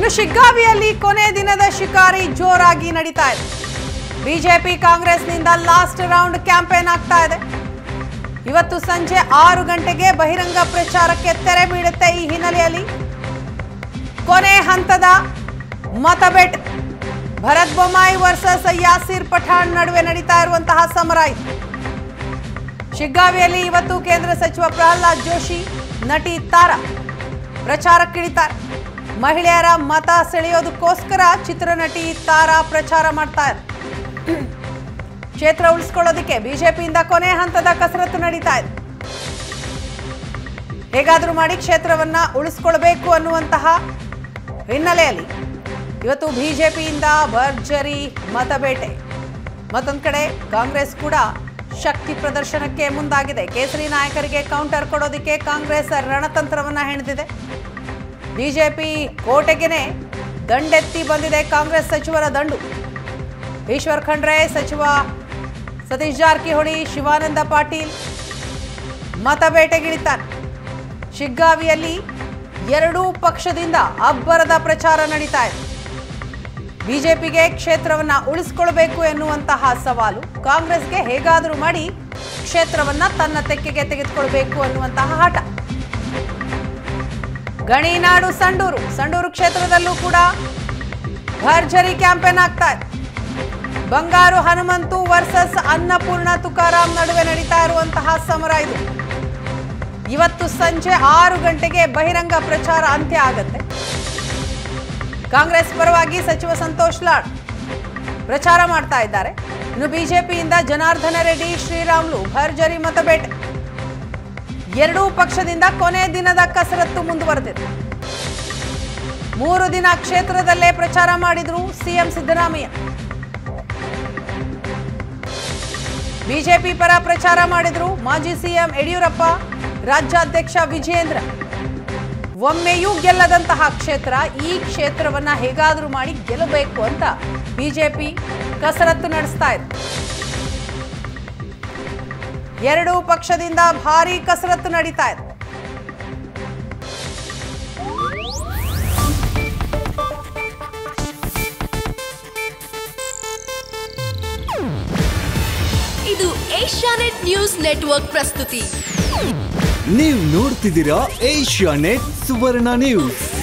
ಶಿಗ್ಗಾವಿಯಲ್ಲಿ ಕೊನೆ ದಿನದ ಶಿಕಾರಿ ಜೋರಾಗಿ ನಡೀತಾ ಇದೆ ಬಿಜೆಪಿ ಕಾಂಗ್ರೆಸ್ನಿಂದ ಲಾಸ್ಟ್ ರೌಂಡ್ ಕ್ಯಾಂಪೇನ್ ಆಗ್ತಾ ಇದೆ ಇವತ್ತು ಸಂಜೆ ಆರು ಗಂಟೆಗೆ ಬಹಿರಂಗ ಪ್ರಚಾರಕ್ಕೆ ತೆರೆ ಬೀಳುತ್ತೆ ಈ ಹಿನ್ನೆಲೆಯಲ್ಲಿ ಕೊನೆ ಹಂತದ ಮತಬೆಟ್ ಭರತ್ ಬೊಮ್ಮಾಯಿ ವರ್ಸಸ್ ಯಾಸೀರ್ ಪಠಾಣ್ ನಡುವೆ ನಡೀತಾ ಇರುವಂತಹ ಸಮರ ಇದು ಶಿಗ್ಗಾವಿಯಲ್ಲಿ ಇವತ್ತು ಕೇಂದ್ರ ಸಚಿವ ಪ್ರಹ್ಲಾದ್ ಜೋಶಿ ನಟಿ ತಾರಾ ಪ್ರಚಾರಕ್ಕಿಳಿತಾರೆ ಮಹಿಳೆಯರ ಮತ ಸೆಳೆಯೋದಕ್ಕೋಸ್ಕರ ಚಿತ್ರನಟಿ ತಾರಾ ಪ್ರಚಾರ ಮಾಡ್ತಾ ಇದೆ ಕ್ಷೇತ್ರ ಉಳಿಸ್ಕೊಳ್ಳೋದಕ್ಕೆ ಬಿಜೆಪಿಯಿಂದ ಕೊನೆ ಹಂತದ ಕಸರತ್ತು ನಡೀತಾ ಇದೆ ಹೇಗಾದರೂ ಮಾಡಿ ಕ್ಷೇತ್ರವನ್ನ ಉಳಿಸ್ಕೊಳ್ಬೇಕು ಅನ್ನುವಂತಹ ಹಿನ್ನೆಲೆಯಲ್ಲಿ ಇವತ್ತು ಬಿಜೆಪಿಯಿಂದ ಭರ್ಜರಿ ಮತಬೇಟೆ ಮತ್ತೊಂದು ಕಡೆ ಕಾಂಗ್ರೆಸ್ ಕೂಡ ಶಕ್ತಿ ಪ್ರದರ್ಶನಕ್ಕೆ ಮುಂದಾಗಿದೆ ಕೇಸರಿ ನಾಯಕರಿಗೆ ಕೌಂಟರ್ ಕೊಡೋದಕ್ಕೆ ಕಾಂಗ್ರೆಸ್ ರಣತಂತ್ರವನ್ನ ಹೆಣೆದಿದೆ ಬಿಜೆಪಿ ಕೋಟೆಗೆನೆ ದಂಡೆತ್ತಿ ಬಂದಿದೆ ಕಾಂಗ್ರೆಸ್ ಸಚಿವರ ದಂಡು ಈಶ್ವರ್ ಖಂಡ್ರೆ ಸಚಿವ ಸತೀಶ್ ಜಾರಕಿಹೊಳಿ ಶಿವಾನಂದ ಪಾಟೀಲ್ ಮತಬೇಟೆಗಿಳಿತಾರೆ ಶಿಗ್ಗಾವಿಯಲ್ಲಿ ಎರಡೂ ಪಕ್ಷದಿಂದ ಅಬ್ಬರದ ಪ್ರಚಾರ ನಡೀತಾ ಇದೆ ಬಿಜೆಪಿಗೆ ಕ್ಷೇತ್ರವನ್ನ ಉಳಿಸ್ಕೊಳ್ಬೇಕು ಎನ್ನುವಂತಹ ಸವಾಲು ಕಾಂಗ್ರೆಸ್ಗೆ ಹೇಗಾದರೂ ಮಾಡಿ ಕ್ಷೇತ್ರವನ್ನ ತನ್ನ ತೆಕ್ಕೆಗೆ ತೆಗೆದುಕೊಳ್ಬೇಕು ಅನ್ನುವಂತಹ ಹಠ ಗಣಿನಾಡು ಸಂಡೂರು ಸಂಡೂರು ಕ್ಷೇತ್ರದಲ್ಲೂ ಕೂಡ ಭರ್ಜರಿ ಕ್ಯಾಂಪೇನ್ ಆಗ್ತಾ ಇದೆ ಬಂಗಾರು ಹನುಮಂತು ವರ್ಸಸ್ ಅನ್ನಪೂರ್ಣ ತುಕಾರಾಂ ನಡುವೆ ನಡೀತಾ ಇರುವಂತಹ ಸಮರ ಇದು ಇವತ್ತು ಸಂಜೆ ಆರು ಗಂಟೆಗೆ ಬಹಿರಂಗ ಪ್ರಚಾರ ಅಂತ್ಯ ಆಗತ್ತೆ ಕಾಂಗ್ರೆಸ್ ಪರವಾಗಿ ಸಚಿವ ಸಂತೋಷ್ ಲಾಡ್ ಪ್ರಚಾರ ಮಾಡ್ತಾ ಇದ್ದಾರೆ ಇನ್ನು ಬಿಜೆಪಿಯಿಂದ ಜನಾರ್ದನ ರೆಡ್ಡಿ ಶ್ರೀರಾಮ್ಲು ಭರ್ಜರಿ ಮತಬೇಟೆ ಎರಡೂ ಪಕ್ಷದಿಂದ ಕೊನೆ ದಿನದ ಕಸರತ್ತು ಮುಂದುವರೆದಿದೆ ಮೂರು ದಿನ ಕ್ಷೇತ್ರದಲ್ಲೇ ಪ್ರಚಾರ ಮಾಡಿದ್ರು ಸಿಎಂ ಸಿದ್ದರಾಮಯ್ಯ ಬಿಜೆಪಿ ಪರ ಪ್ರಚಾರ ಮಾಡಿದ್ರು ಮಾಜಿ ಸಿಎಂ ಯಡಿಯೂರಪ್ಪ ರಾಜ್ಯಾಧ್ಯಕ್ಷ ವಿಜಯೇಂದ್ರ ಒಮ್ಮೆಯೂ ಗೆಲ್ಲದಂತಹ ಕ್ಷೇತ್ರ ಈ ಕ್ಷೇತ್ರವನ್ನ ಹೇಗಾದರೂ ಮಾಡಿ ಗೆಲ್ಲಬೇಕು ಅಂತ ಬಿಜೆಪಿ ಕಸರತ್ತು ನಡೆಸ್ತಾ ಇದೆ ಎರಡೂ ಪಕ್ಷದಿಂದ ಭಾರಿ ಕಸರತ್ತು ನಡೀತಾ ಇದೆ ಇದು ಏಷ್ಯಾನೆಟ್ ನ್ಯೂಸ್ ನೆಟ್ವರ್ಕ್ ಪ್ರಸ್ತುತಿ ನೀವು ನೋಡ್ತಿದ್ದೀರಾ ಏಷ್ಯಾ ನೆಟ್ ಸುವರ್ಣ ನ್ಯೂಸ್